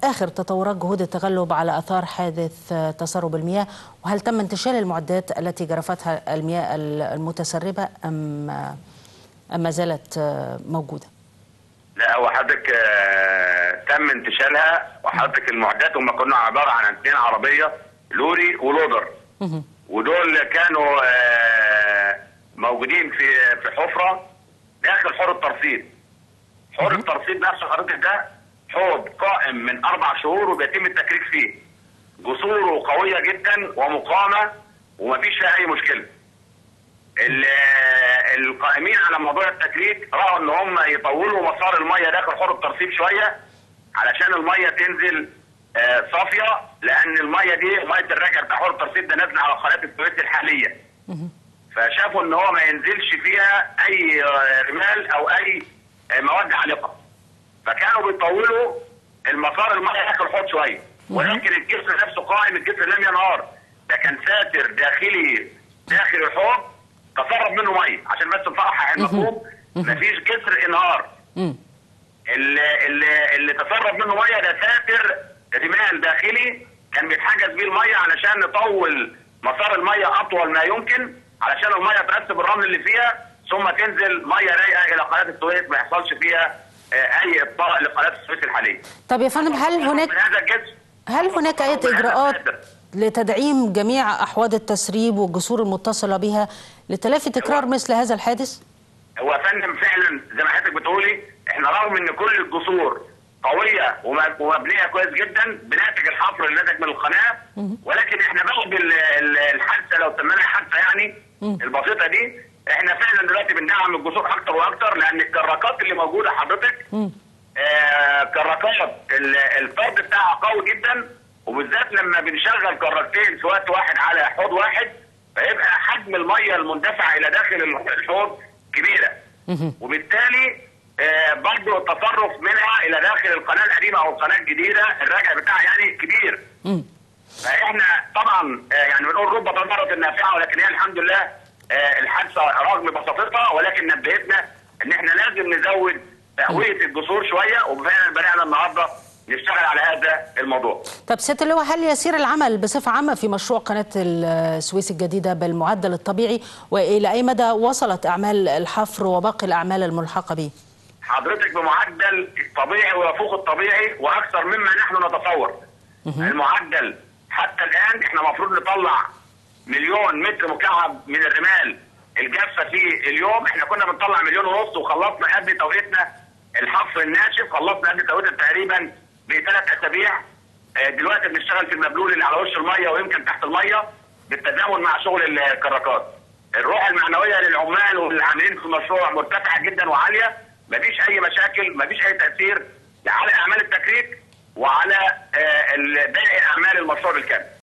آخر تطورات جهود التغلب على آثار حادث تسرب المياه وهل تم انتشال المعدات التي جرفتها المياه المتسربة أم أم ما زالت موجودة؟ لا هو حضرتك آه، تم انتشالها وحضرتك المعدات هم كنا عباره عن اثنين عربيه لوري ولودر ودول كانوا آه، موجودين في في حفره داخل حوض الترصيد حوض الترصيد نفسه حضرتك ده حوض قائم من اربع شهور وبيتم التكريك فيه جسوره قويه جدا ومقامه ومفيش فيها اي مشكله ال- القائمين على موضوع التكريك راوا ان هم يطولوا مسار الميه داخل حوض الترصيد شويه علشان الميه تنزل آه، صافيه لان الميه دي ميه الرجع بتاع حوض الترصيد ده نازله على قناه السويس الحاليه فشافوا ان هو ما ينزلش فيها اي آه، رمال او اي آه، مواد عالقه فكانوا بيطولوا المسار الميه داخل الحوض شويه ولكن الجسر نفسه قائم الجسر لم ينهار ده كان ساتر داخلي داخل الحوض تسرب منه ميه عشان بس نصحح المفهوم مفيش جسر انهار مم. اللي اللي اللي تسرب منه ميه ده ساتر رمال داخلي كان بيتحجز بيه الميه علشان نطول مسار الميه اطول ما يمكن علشان الميه ترسب الرمل اللي فيها ثم تنزل ميه رايقه الى قناه السويس ما يحصلش فيها آه، اي ابطاء لقناه السويس الحاليه. طب يا فندم هل هناك من هذا الجسر هل هناك أي من هذا إجراءات الساتر. لتدعيم جميع أحواض التسريب والجسور المتصلة بها لتلافي تكرار مثل هذا الحادث؟ هو يا فندم فعلا زي ما حضرتك بتقولي احنا رغم ان كل الجسور قويه وم- ومبنيه كويس جدا بناتج الحفر اللي ناتج من القناه ولكن احنا بعد ال- ال- الحادثه لو سميناها حادثه يعني البسيطه دي احنا فعلا دلوقتي بندعم الجسور اكتر واكتر لان الكراكات اللي موجوده حضرتك آه كراكات ال- الفرد بتاعها قوي جدا وبالذات لما بنشغل كراكتين في وقت واحد على حوض واحد فيبقى حجم الميه المندفعه الى داخل الحوض كبيره وبالتالي آه برضه التصرف منها الى داخل القناه القديمه او القناه الجديده الراجع بتاعها يعني كبير فاحنا طبعا آه يعني بنقول رب ضرورة نافعه ولكن هي الحمد لله آه الحادثه رغم بساطتها ولكن نبهتنا ان احنا لازم نزود تقويه الجسور شويه وفعلا بدانا النهارده نشتغل على هذا الموضوع. طب سيادة اللواء هل يسير العمل بصفة عامة في مشروع قناة السويس الجديدة بالمعدل الطبيعي وإلى أي مدى وصلت أعمال الحفر وباقي الأعمال الملحقة به؟ حضرتك بمعدل طبيعي ويفوق الطبيعي واكثر مما نحن نتصور. المعدل حتى الان احنا المفروض نطلع مليون متر مكعب من الرمال الجافه في اليوم احنا كنا بنطلع مليون ونص وخلصنا قبل توقيتنا الحفر الناشف خلصنا قبل توقيتنا تقريبا بثلاث اسابيع آه، دلوقتي بنشتغل في المبلول اللي على وش الميه ويمكن تحت الميه بالتزامن مع شغل الكراكات. الروح المعنويه للعمال والعاملين في المشروع مرتفعه جدا وعاليه مفيش اي مشاكل مفيش اي تاثير على اعمال التكريك وعلى آه، ال- باقي اعمال المشروع بالكامل